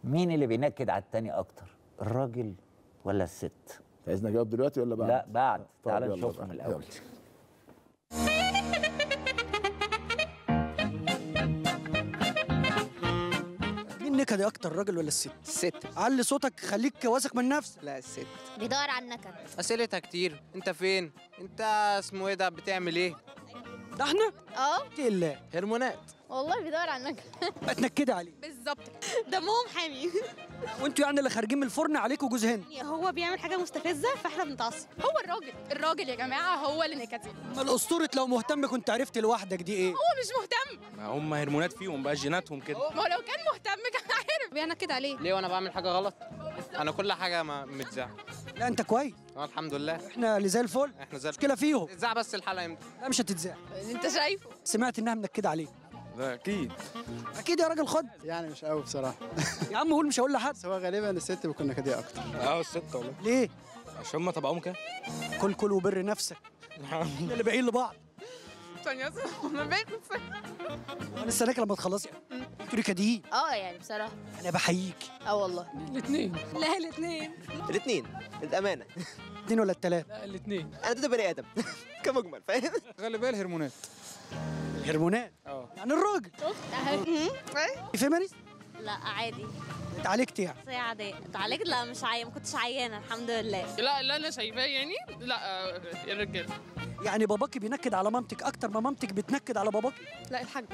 مين اللي بينكد على التاني اكتر الراجل ولا الست عايزني اجاوب دلوقتي ولا بعد؟ لا بعد طب تعال يلا نشوفهم بقى، الاول يلا. مين نكدي اكتر الراجل ولا الست الست علي صوتك خليك واثق من نفسك لا الست بيدور على النكد اسئلتها كتير انت فين انت اسمه ايه ده بتعمل ايه ده احنا اه اتقي الله هرمونات والله بيدور على النكد بقى تنكدي عليه بالظبط دمهم حامي وانتوا يعني اللي خارجين من الفرن عليكم جوز هند هو بيعمل حاجه مستفزه فاحنا بنتعصب هو الراجل الراجل يا جماعه هو اللي نكدي ما الاسطوره لو مهتم كنت عرفت لوحدك دي ايه هو مش مهتم ما هم هرمونات فيهم بقى جيناتهم كده ما هو لو كان مهتم كان عارف بينكد عليه ليه وانا بعمل حاجه غلط انا كل حاجه ما متذاع لا انت كويس اه الحمد لله احنا اللي زي الفل احنا زي مشكله فيهم اتذاع بس الحلقه امتى لا مش هتتذاع انت شايفه سمعت انها منكده عليك ده اكيد اكيد يا راجل خد يعني مش قوي بصراحه يا عم قول مش هقول لحد بس هو غالبا الست بتكون نكديه اكتر اه الست والله ليه عشان هم طبعهم كده كل كل وبر نفسك احنا اللي باقيين لبعض ثانيه ما باخد وانا استناك لما تخلصي انتوا نكديين اه يعني بصراحه انا بحييك اه والله لا الاثنين الاثنين الامانه اتنين ولا التلاته انا ده بني ادم كمجمل فاهم غالبا الهرمونات الهرمونات اه يعني الراجل شفت فيماريس لا عادي اتعالجت يعني شخصية عادية اتعالجت لا مش عاية ما كنتش عيانة الحمد لله لا لا انا شايفاه يعني لا يا رجاله يعني باباكي بينكد على مامتك اكتر ما مامتك بتنكد على باباكي لا الحاج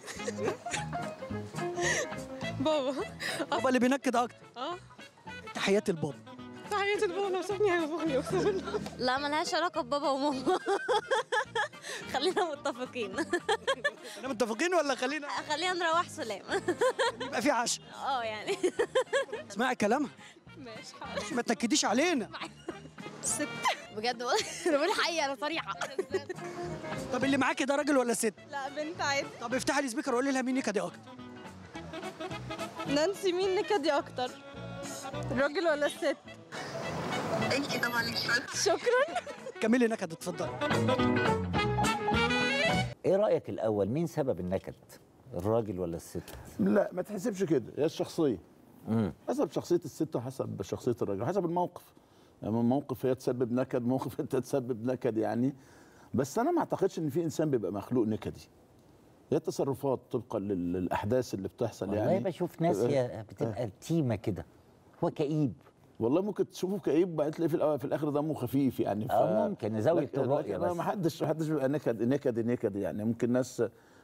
بابا بابا اللي بينكد اكتر اه تحياتي لبابا تحياتي لبابا لو سابني هينفخني اقسم بالله لا ملهاش علاقة ببابا وماما خلينا متفقين احنا متفقين ولا خلينا خلينا نروح سلام يبقى في عشاء اه يعني اسمعي كلامها ماشي حاضر ما تنكديش علينا بجد والله ربنا حقيقة انا صريحة طب اللي معاكي ده راجل ولا ست لا بنت عادي طب افتحي السبيكر وقولي لها مين نكدي اكتر نانسي مين نكدي اكتر الراجل ولا الست انتي طبعا الشرط شكرا كملي نكد اتفضلي ايه رايك الاول مين سبب النكد الراجل ولا الست لا ما تحسبش كده هي الشخصيه حسب شخصيه الست وحسب شخصيه الراجل حسب الموقف يعني من موقف هي تسبب نكد موقف انت تسبب نكد يعني بس انا ما اعتقدش ان في انسان بيبقى مخلوق نكدي هي التصرفات طبقا لل- للاحداث اللي بتحصل والله يعني بشوف ناس يا بتبقى تيمه كده هو كئيب والله ممكن تشوفه كئيب بعدين تلاقيه في الأول في الاخر دمه خفيف يعني آه، ممكن، زاوية لكن- الرؤية لكن بس. ما حدش ما حدش بيبقى نكد نكد نكد يعني ممكن ناس